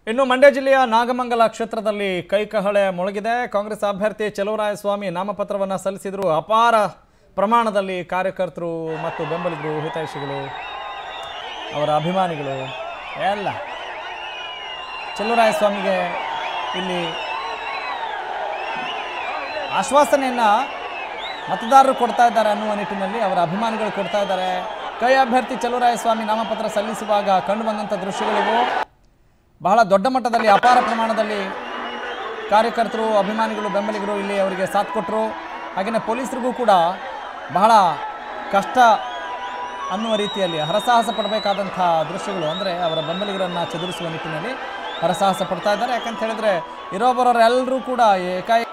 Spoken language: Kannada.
ಇನ್ನು ಮಂಡ್ಯ ಜಿಲ್ಲೆಯ ನಾಗಮಂಗಲ ಕ್ಷೇತ್ರದಲ್ಲಿ ಕೈಕಹಳೆ ಮೊಳಗಿದೆ ಕಾಂಗ್ರೆಸ್ ಅಭ್ಯರ್ಥಿ ಚೆಲುವರಾಯಸ್ವಾಮಿ ನಾಮಪತ್ರವನ್ನು ಸಲ್ಲಿಸಿದ್ರು ಅಪಾರ ಪ್ರಮಾಣದಲ್ಲಿ ಕಾರ್ಯಕರ್ತರು ಮತ್ತು ಬೆಂಬಲಿಗರು ಹಿತೈಷಿಗಳು ಅವರ ಅಭಿಮಾನಿಗಳು ಎಲ್ಲ ಚೆಲುವರಾಯಸ್ವಾಮಿಗೆ ಇಲ್ಲಿ ಆಶ್ವಾಸನೆಯನ್ನು ಮತದಾರರು ಕೊಡ್ತಾ ಇದ್ದಾರೆ ಅನ್ನುವ ನಿಟ್ಟಿನಲ್ಲಿ ಅವರ ಅಭಿಮಾನಿಗಳು ಕೊಡ್ತಾ ಇದ್ದಾರೆ ಕೈ ಅಭ್ಯರ್ಥಿ ಚೆಲುವರಾಯಸ್ವಾಮಿ ನಾಮಪತ್ರ ಸಲ್ಲಿಸುವಾಗ ಕಂಡುಬಂದಂಥ ದೃಶ್ಯಗಳಿವು ಬಹಳ ದೊಡ್ಡ ಮಟ್ಟದಲ್ಲಿ ಅಪಾರ ಪ್ರಮಾಣದಲ್ಲಿ ಕಾರ್ಯಕರ್ತರು ಅಭಿಮಾನಿಗಳು ಬೆಂಬಲಿಗರು ಇಲ್ಲಿ ಅವರಿಗೆ ಸಾಥ್ ಕೊಟ್ಟರು ಹಾಗೆಯೇ ಪೊಲೀಸರಿಗೂ ಕೂಡ ಬಹಳ ಕಷ್ಟ ಅನ್ನುವ ರೀತಿಯಲ್ಲಿ ಹರಸಾಹಸ ಪಡಬೇಕಾದಂಥ ದೃಶ್ಯಗಳು ಅಂದರೆ ಅವರ ಬೆಂಬಲಿಗರನ್ನು ಚದುರಿಸುವ ನಿಟ್ಟಿನಲ್ಲಿ ಹರಸಾಹಸ ಪಡ್ತಾ ಇದ್ದಾರೆ ಯಾಕಂತ ಹೇಳಿದ್ರೆ ಇರೋ ಬರೋರೆಲ್ಲರೂ ಕೂಡ ಏಕಾಏಕಿ